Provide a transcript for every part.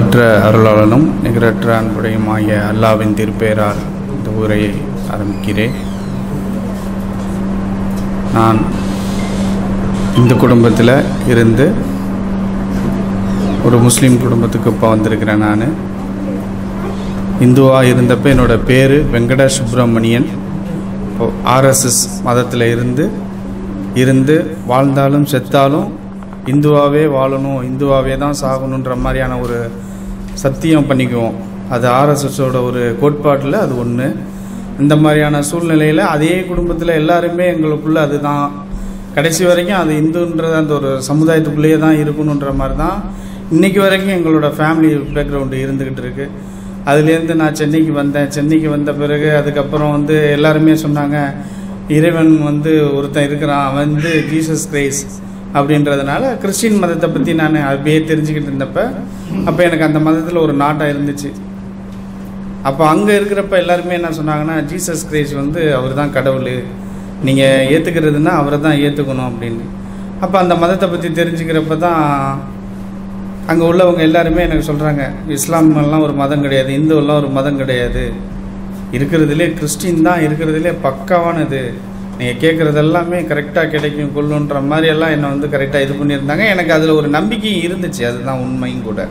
அளவற்ற அருளாளனும் நிகரற்ற அன்புடையுமாகிய அல்லாவின் திருப்பெயரால் இந்த உரையை ஆரம்பிக்கிறேன் நான் இந்து குடும்பத்தில் இருந்து ஒரு முஸ்லீம் குடும்பத்துக்கு இப்போ வந்திருக்கிறேன் நான் இந்துவாக இருந்தப்போ என்னோட பேர் வெங்கட சுப்பிரமணியன் இப்போ ஆர்எஸ்எஸ் மதத்தில் இருந்து இருந்து வாழ்ந்தாலும் செத்தாலும் இந்துவாகவே வாழணும் இந்துவாகவே தான் சாகணுன்ற மாதிரியான ஒரு சத்தியம் பண்ணிக்குவோம் அது ஆர்எஸ்எஸோட ஒரு கோட்பாட்டில் அது ஒன்று இந்த மாதிரியான சூழ்நிலையில் அதே குடும்பத்தில் எல்லாருமே எங்களுக்குள்ள அதுதான் கடைசி வரைக்கும் அது இந்துன்றது அந்த ஒரு சமுதாயத்துக்குள்ளேயே தான் இருக்கணுன்ற மாதிரி தான் இன்றைக்கி வரைக்கும் எங்களோட ஃபேமிலி பேக்ரவுண்டு இருந்துக்கிட்டு இருக்கு அதுலேருந்து நான் சென்னைக்கு வந்தேன் சென்னைக்கு வந்த பிறகு அதுக்கப்புறம் வந்து எல்லாருமே சொன்னாங்க இறைவன் வந்து ஒருத்தன் இருக்கிறான் அவன் வந்து ஜீசஸ் கிரைஸ் அப்படின்றதுனால கிறிஸ்டின் மதத்தை பற்றி நான் அப்படியே தெரிஞ்சுக்கிட்டு இருந்தப்ப அப்போ எனக்கு அந்த மதத்தில் ஒரு நாட்டம் இருந்துச்சு அப்போ அங்கே இருக்கிறப்ப எல்லாருமே என்ன சொன்னாங்கன்னா ஜீசஸ் கிரைஸ் வந்து அவர் தான் கடவுள் நீங்கள் ஏற்றுக்கிறதுனா அவரை தான் ஏற்றுக்கணும் அப்படின்னு அப்போ அந்த மதத்தை பற்றி தெரிஞ்சுக்கிறப்ப தான் அங்கே உள்ளவங்க எல்லாருமே எனக்கு சொல்கிறாங்க இஸ்லாமெல்லாம் ஒரு மதம் கிடையாது இந்துவெல்லாம் ஒரு மதம் கிடையாது இருக்கிறதுலே கிறிஸ்டின் தான் இருக்கிறதுலே பக்காவானது நீங்கள் கேட்குறது எல்லாமே கரெக்டாக கிடைக்கும் கொள்ளுன்ற மாதிரி எல்லாம் என்னை வந்து கரெக்டாக இது பண்ணியிருந்தாங்க எனக்கு அதில் ஒரு நம்பிக்கையும் இருந்துச்சு அதுதான் உண்மையும் கூட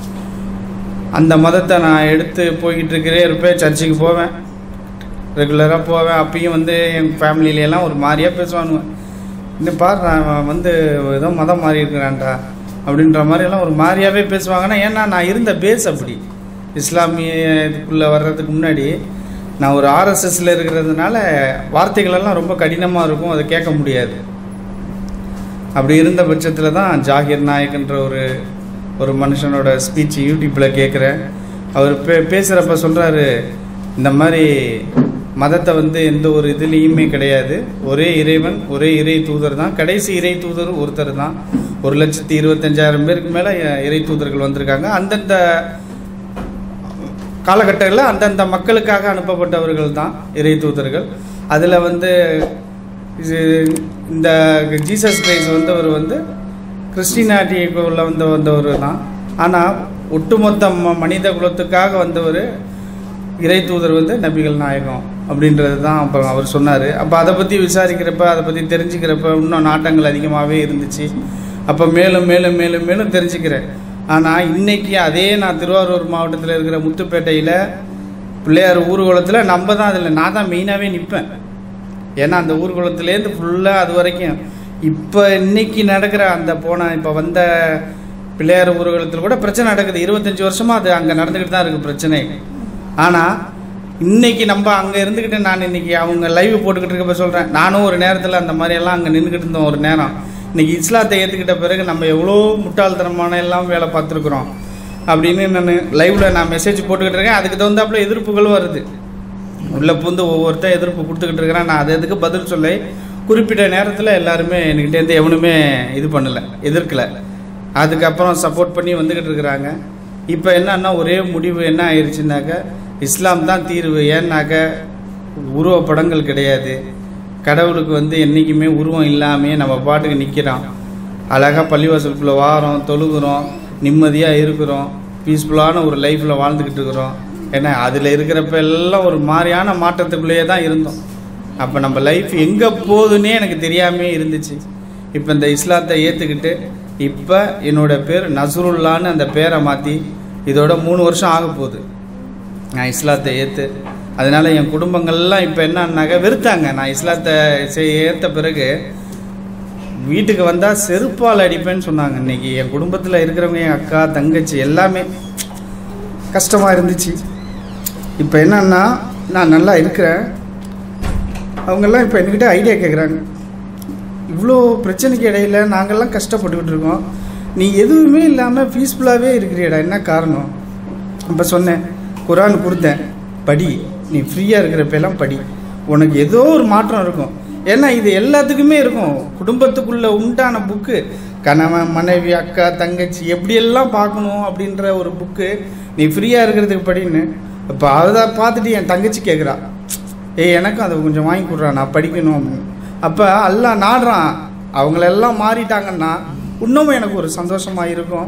அந்த மதத்தை நான் எடுத்து போய்கிட்டு இருக்கிறே இருப்பேன் சர்ச்சுக்கு போவேன் ரெகுலராக போவேன் அப்பயும் வந்து என் ஃபேமிலியிலலாம் ஒரு மாதிரியாக பேசுவானுங்க இன்னும் பாரு நான் வந்து ஏதோ மதம் மாறி இருக்கிறான்டா அப்படின்ற மாதிரியெல்லாம் ஒரு மாதிரியாகவே பேசுவாங்கன்னா ஏன்னா நான் இருந்த பேஸ் அப்படி இஸ்லாமிய இதுக்குள்ளே வர்றதுக்கு முன்னாடி நான் ஒரு ஆர்எஸ்எஸ்ல இருக்கிறதுனால வார்த்தைகளெல்லாம் ரொம்ப கடினமாக இருக்கும் அதை கேட்க முடியாது அப்படி இருந்த பட்சத்தில் தான் ஜாகிர் நாயக்ன்ற ஒரு ஒரு மனுஷனோட ஸ்பீச் யூடியூப்பில் கேட்குறேன் அவர் பே பேசுகிறப்ப சொல்கிறாரு இந்த மாதிரி மதத்தை வந்து எந்த ஒரு இதுலேயுமே கிடையாது ஒரே இறைவன் ஒரே இறை தூதர் தான் கடைசி இறை தூதர் ஒருத்தர் தான் ஒரு லட்சத்தி இருபத்தஞ்சாயிரம் பேருக்கு மேலே இறை தூதர்கள் வந்திருக்காங்க அந்தந்த காலகட்டங்களில் அந்தந்த மக்களுக்காக அனுப்பப்பட்டவர்கள் தான் இறை தூதர்கள் அதில் வந்து இது இந்த ஜீசஸ் கிரைஸ் வந்தவர் வந்து கிறிஸ்டினாட்டிக்குள்ள வந்த வந்தவர் தான் ஆனால் ஒட்டுமொத்த ம- மனித குலத்துக்காக வந்தவர் இறை தூதர் வந்து நபிகள் நாயகம் அப்படின்றது தான் அப்புறம் அவர் சொன்னார் அப்போ அதை பற்றி விசாரிக்கிறப்ப அதை பற்றி தெரிஞ்சுக்கிறப்ப இன்னும் நாட்டங்கள் அதிகமாகவே இருந்துச்சு அப்போ மேலும் மேலும் மேலும் மேலும் தெரிஞ்சுக்கிறேன் ஆனால் இன்னைக்கு அதே நான் திருவாரூர் மாவட்டத்தில் இருக்கிற முத்துப்பேட்டையில் பிள்ளையார் ஊர்வலத்தில் நம்ம தான் அதில் நான் தான் மெயினாகவே நிற்பேன் ஏன்னா அந்த ஊர்வலத்துலேருந்து ஃபுல்லாக அது வரைக்கும் இப்போ இன்னைக்கு நடக்கிற அந்த போன இப்போ வந்த பிள்ளையார் ஊர்வலத்தில் கூட பிரச்சனை நடக்குது இருபத்தஞ்சி வருஷமாக அது அங்கே நடந்துக்கிட்டு தான் இருக்குது பிரச்சனை ஆனால் இன்னைக்கு நம்ம அங்கே இருந்துக்கிட்டு நான் இன்னைக்கு அவங்க லைவ் போட்டுக்கிட்டு இருக்கப்ப சொல்கிறேன் நானும் ஒரு நேரத்தில் அந்த மாதிரியெல்லாம் அங்கே நின்றுக்கிட்டு இருந்தோம் ஒரு நேரம் இன்னைக்கு இஸ்லாத்தை ஏற்றுக்கிட்ட பிறகு நம்ம எவ்வளோ முட்டாள்தனமான எல்லாம் வேலை பார்த்துருக்குறோம் அப்படின்னு நான் லைவில் நான் மெசேஜ் போட்டுக்கிட்டு இருக்கேன் அதுக்கு தகுந்தாப்புல எதிர்ப்புகளும் வருது உள்ளே பூந்து ஒவ்வொருத்தன் எதிர்ப்பு கொடுத்துக்கிட்டு இருக்கிறான் நான் அது எதுக்கு பதில் சொல்ல குறிப்பிட்ட நேரத்தில் எல்லாருமே என்கிட்டேருந்து எவனுமே இது பண்ணலை எதிர்க்கலை அதுக்கப்புறம் சப்போர்ட் பண்ணி வந்துக்கிட்டு இருக்கிறாங்க இப்போ என்னன்னா ஒரே முடிவு என்ன ஆயிடுச்சுனாக்க இஸ்லாம் தான் தீர்வு ஏன்னாக்க உருவப்படங்கள் கிடையாது கடவுளுக்கு வந்து என்றைக்குமே உருவம் இல்லாமையே நம்ம பாட்டுக்கு நிற்கிறோம் அழகாக பள்ளிவாசலுக்குள்ளே வாரோம் தொழுகிறோம் நிம்மதியாக இருக்கிறோம் பீஸ்ஃபுல்லான ஒரு லைஃப்பில் வாழ்ந்துக்கிட்டு இருக்கிறோம் ஏன்னா அதில் இருக்கிறப்ப எல்லாம் ஒரு மாதிரியான மாற்றத்துக்குள்ளேயே தான் இருந்தோம் அப்போ நம்ம லைஃப் எங்கே போகுதுன்னே எனக்கு தெரியாமே இருந்துச்சு இப்போ இந்த இஸ்லாத்தை ஏற்றுக்கிட்டு இப்போ என்னோட பேர் நசருல்லான்னு அந்த பேரை மாற்றி இதோட மூணு வருஷம் ஆக போகுது நான் இஸ்லாத்தை ஏற்று அதனால என் குடும்பங்கள்லாம் இப்போ என்னன்னாக்க வெறுத்தாங்க நான் இஸ்லாத்தை செ- ஏற்ற பிறகு வீட்டுக்கு வந்தால் செருப்பால் அடிப்பேன்னு சொன்னாங்க இன்னைக்கு என் குடும்பத்தில் இருக்கிறவங்க என் அக்கா தங்கச்சி எல்லாமே கஷ்டமாக இருந்துச்சு இப்போ என்னன்னா நான் நல்லா இருக்கிறேன் அவங்கெல்லாம் இப்போ என்கிட்ட ஐடியா கேட்குறாங்க இவ்வளோ பிரச்சனைக்கு இடையில நாங்கள்லாம் கஷ்டப்பட்டுக்கிட்டு இருக்கோம் நீ எதுவுமே இல்லாமல் பீஸ்ஃபுல்லாகவே இருக்கிறியடா என்ன காரணம் அப்போ சொன்னேன் குரான் கொடுத்தேன் படி நீ ஃப்ரீயாக இருக்கிறப்பெல்லாம் படி உனக்கு ஏதோ ஒரு மாற்றம் இருக்கும் ஏன்னா இது எல்லாத்துக்குமே இருக்கும் குடும்பத்துக்குள்ள உண்டான புக்கு கணவன் மனைவி அக்கா தங்கச்சி எப்படியெல்லாம் பார்க்கணும் அப்படின்ற ஒரு புக்கு நீ ஃப்ரீயாக இருக்கிறதுக்கு படின்னு இப்போ அதை பார்த்துட்டு என் தங்கச்சி கேட்குறா ஏய் எனக்கும் அதை கொஞ்சம் வாங்கி கொடுறா நான் படிக்கணும் அப்படின்னு அப்போ எல்லாம் நாடுறான் அவங்களெல்லாம் மாறிட்டாங்கன்னா இன்னமும் எனக்கு ஒரு சந்தோஷமாக இருக்கும்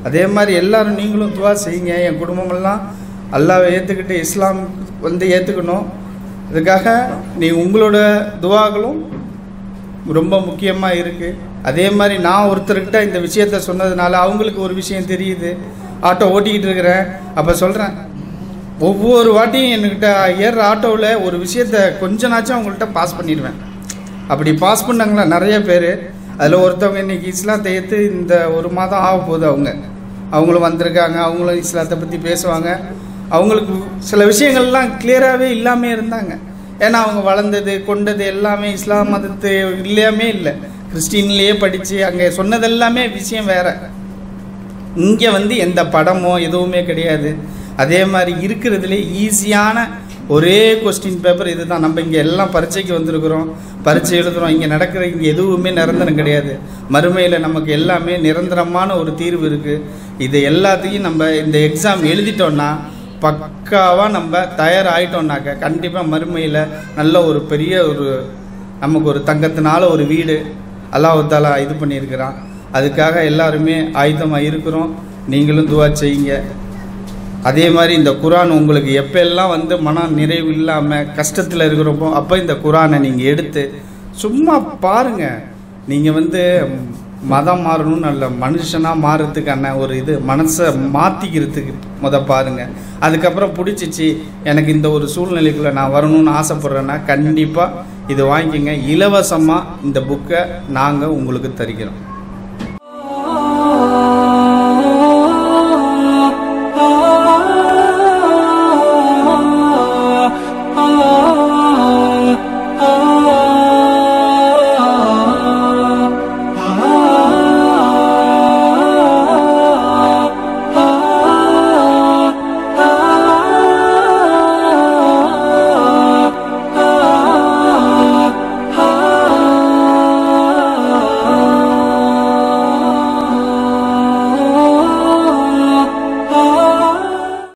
அதே மாதிரி எல்லாரும் நீங்களும் துவா செய்யுங்க என் குடும்பமெல்லாம் அல்லாவை ஏற்றுக்கிட்டு இஸ்லாம் வந்து ஏற்றுக்கணும் இதுக்காக நீ உங்களோட துவாக்களும் ரொம்ப முக்கியமாக இருக்குது அதே மாதிரி நான் ஒருத்தர்கிட்ட இந்த விஷயத்த சொன்னதுனால அவங்களுக்கு ஒரு விஷயம் தெரியுது ஆட்டோ ஓட்டிக்கிட்டு இருக்கிறேன் அப்போ சொல்கிறேன் ஒவ்வொரு வாட்டியும் என்கிட்ட ஏறுற ஆட்டோவில் ஒரு விஷயத்த கொஞ்ச நாச்சும் அவங்கள்ட்ட பாஸ் பண்ணிடுவேன் அப்படி பாஸ் பண்ணாங்களா நிறைய பேர் அதில் ஒருத்தவங்க இன்னைக்கு இஸ்லாத்தை ஏற்று இந்த ஒரு மாதம் ஆக போகுது அவங்க அவங்களும் வந்திருக்காங்க அவங்களும் இஸ்லாத்தை பற்றி பேசுவாங்க அவங்களுக்கு சில விஷயங்கள்லாம் கிளியராகவே இல்லாமல் இருந்தாங்க ஏன்னா அவங்க வளர்ந்தது கொண்டது எல்லாமே இஸ்லாம் மதத்து இல்லையாமே இல்லை கிறிஸ்டின்லேயே படித்து அங்கே சொன்னதெல்லாமே விஷயம் வேற இங்கே வந்து எந்த படமோ எதுவுமே கிடையாது அதே மாதிரி இருக்கிறதுலே ஈஸியான ஒரே கொஸ்டின் பேப்பர் இதுதான் நம்ம இங்கே எல்லாம் பரீட்சைக்கு வந்திருக்கிறோம் பரீட்சை எழுதுகிறோம் இங்கே நடக்கிற இங்கே எதுவுமே நிரந்தரம் கிடையாது மறுமையில் நமக்கு எல்லாமே நிரந்தரமான ஒரு தீர்வு இருக்குது இது எல்லாத்தையும் நம்ம இந்த எக்ஸாம் எழுதிட்டோம்னா பக்காவாக நம்ம தயாராகிட்டோம்னாக்க கண்டிப்பாக மறுமையில் நல்ல ஒரு பெரிய ஒரு நமக்கு ஒரு தங்கத்தினால ஒரு வீடு அல்லாஹாலா இது பண்ணியிருக்கிறான் அதுக்காக எல்லாருமே ஆயுதமாக இருக்கிறோம் நீங்களும் துவா செய்யுங்க அதே மாதிரி இந்த குரான் உங்களுக்கு எப்பெல்லாம் வந்து மன நிறைவு இல்லாமல் கஷ்டத்தில் இருக்கிறப்போ அப்போ இந்த குரானை நீங்கள் எடுத்து சும்மா பாருங்கள் நீங்கள் வந்து மதம் மாறணும் நல்ல மனுஷனாக மாறுறதுக்கான ஒரு இது மனசை மாற்றிக்கிறதுக்கு முத பாருங்கள் அதுக்கப்புறம் பிடிச்சிச்சு எனக்கு இந்த ஒரு சூழ்நிலைக்குள்ளே நான் வரணும்னு ஆசைப்பட்றேன்னா கண்டிப்பாக இது வாங்கிக்கோங்க இலவசமாக இந்த புக்கை நாங்கள் உங்களுக்கு தருகிறோம்